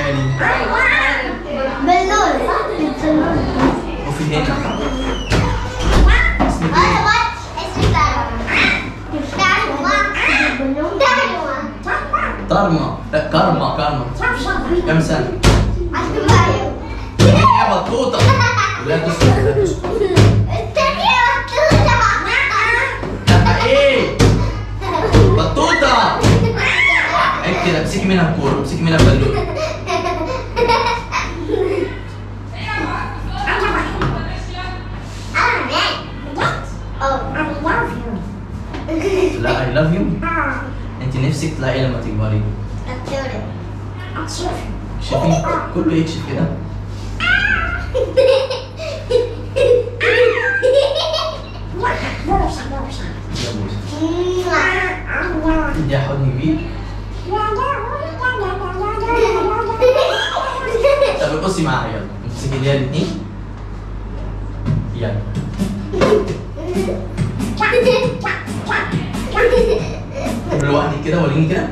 تاني باللون وفي هنا اسمك هذا ايه؟ وات اسمه دارما دارما طارما لا كارما كارما كم سنة؟ أشباهي يا بطوطة لا تسكت لا تسكت الثانية مكتوبة لا ايه بطوطة عيب كده امسكي منها الكورة امسكي منها البالون لا اي لاف يو انت نفسك تلاقي لما تكبري شوفي كله يكشف كده يا بوسة ادي حضن كبير طب بصي معايا يلا امسكي دي الاثنين يلا لوحدك كده وريني كده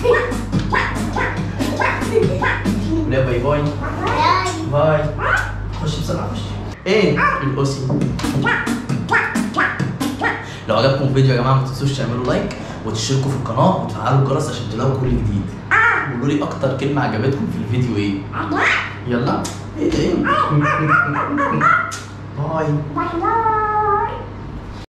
لا باي باي باي خش بسرعة خش ايه القصي لو عجبكم الفيديو يا جماعة ما تنسوش تعملوا لايك وتشتركوا في القناة وتفعلوا الجرس عشان تلاقوا كل جديد قولوا لي أكتر كلمة عجبتكم في الفيديو ايه يلا ايه ده ايه باي Bye bye.